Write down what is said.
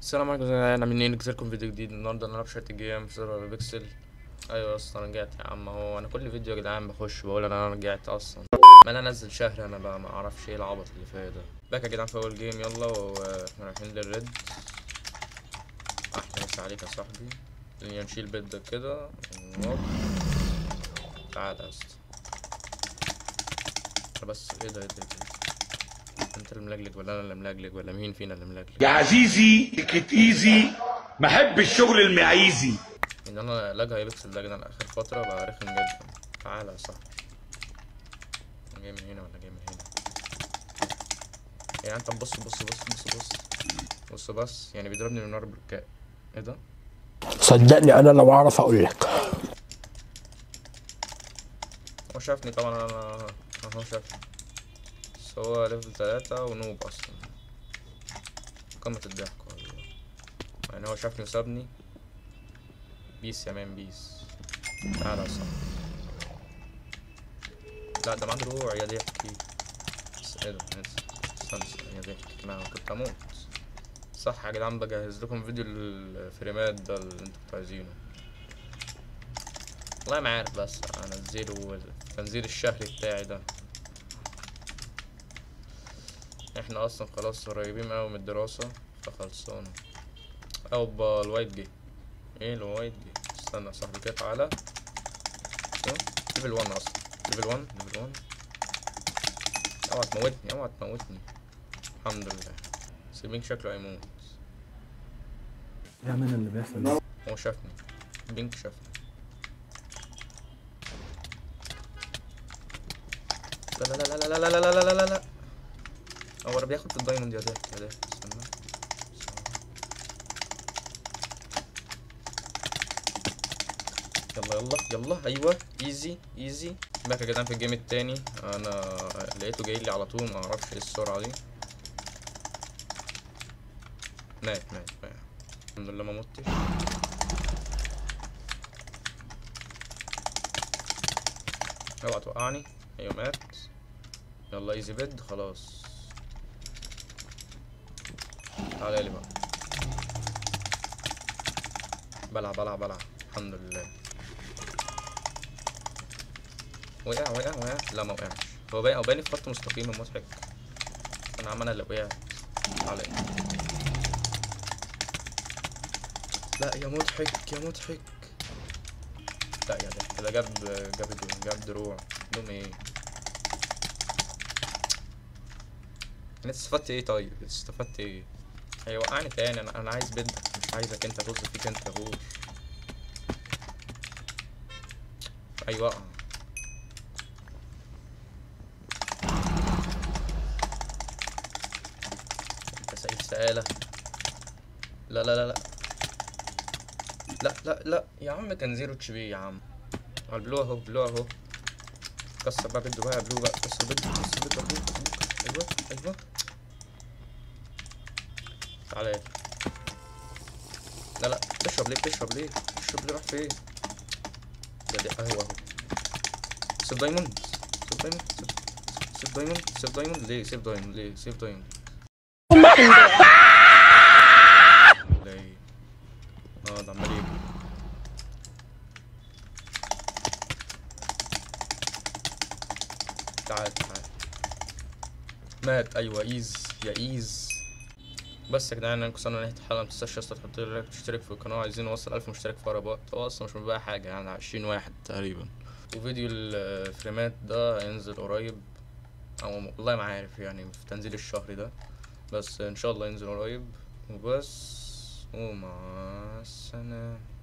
السلام عليكم انا منين لكم فيديو جديد النهارده نلعب شويه جيم في سيرفر بيكسل ايوه اصلا رجعت يا عم هو انا كل فيديو يا جدعان بخش بقول انا رجعت اصلا ما انا انزل شهر انا بقى ما اعرفش ايه العبط اللي فيا ده باك يا جدعان في اول جيم يلا واحنا رايحين للريد احلى مسا عليك يا صاحبي اللي نشيل بيد كده هوب. تعال يا اسطى بس ايه ده ايه ده, إيه ده؟ انت اللي ملجلج ولا انا اللي ملجلج ولا مين فينا اللي ملجلج يا عزيزي تكت ايزي ما احب الشغل المعيزي ان انا لاجها يبكسل ده جدا اخر فتره بقى رخم جدا تعالى يا صاحبي أنا جاي من هنا ولا جاي من هنا يعني انت بص بص بص بص بص بص بس يعني بيضربني من ورا بلوكات ايه ده صدقني انا لو اعرف اقول لك هو شافني طبعا انا اهو شافني بس هو ليفل تلاتة ونوب اصلا قمة الضحك والله يعني هو شافني وسابني بيس يا مان بيس تعالى يا صاحبي لا ده معاه دروع يا ضحكي بس ايه ده استنى استنى، يا ضحكي انا كنت هموت صح يا جدعان بجهز لكم فيديو الفريمات ده اللي انتوا كنتوا عايزينه والله ما عارف بس انزله التنزيل الشهري بتاعي ده احنا اصلا خلاص قريبين اوي من الدراسة فخلصانة اوبا الوايت جه ايه الوايت جه استنى يا صاحبي كده تعالى شوف، ليفل 1 اصلا ليفل 1 ليفل 1 اوعى تموتني اوعى تموتني الحمد لله سيبينك شكله هيموت يا من اللي بيحصل ده هو شافني بينك شافني لا لا لا لا لا لا لا لا لا لا لا هو انا بياخد في الدايموند يا ضحك يا ضحك استنى يلا يلا يلا ايوه ايزي ايزي باك يا جدعان في الجيم التاني انا لقيته جاي لي على طول ما اعرفش ايه السرعه دي مات مات مات الحمد لله ما متش اوعى توقعني ايوه مات يلا ايزي بيد خلاص تعالى لي بقى بلع بلع بلع الحمد لله وقع وقع وقع لا ما وقعش هو باين هو باين في خط مستقيم ومضحك انا عم انا اللي وقعت تعالى لا يا مضحك يا مضحك لا يا ده كده جاب جاب جاب دروع دوم ايه انا استفدت ايه طيب استفدت ايه هيوقعني تاني انا انا عايز بدك مش عايزك انت طز فيك انت غور ايوه وقع. انت سعيد سآلة لا لا لا لا لا لا لا يا عم كان زيرو اتش بي يا عم على البلو اهو بلو اهو كسر بقى بده بقى بلو بقى كسر بده كسر بده أبوك، أبوك. ايوه ايوه تعالى يلا. لا لا بتشرب ليه بتشرب ليه بتشرب ليه راح فين ده ده اهو اهو سيف دايموند سيف دايموند سيف- سيف دايموند سيف دايموند ليه سيف دايموند ليه سيف دايموند ليه اه ده عمال يجري تعال تعال مات ايوه ايز يا ايز بس يا جدعان انا وصلنا لنهايه الحلقه متنساش يا اسطى تحط لي لايك وتشترك في القناه عايزين نوصل 1000 مشترك في اقرب وقت هو اصلا مش بقى حاجه يعني 20 واحد تقريبا وفيديو الفريمات ده هينزل قريب او والله ما عارف يعني في تنزيل الشهر ده بس ان شاء الله ينزل قريب وبس ومع السلامه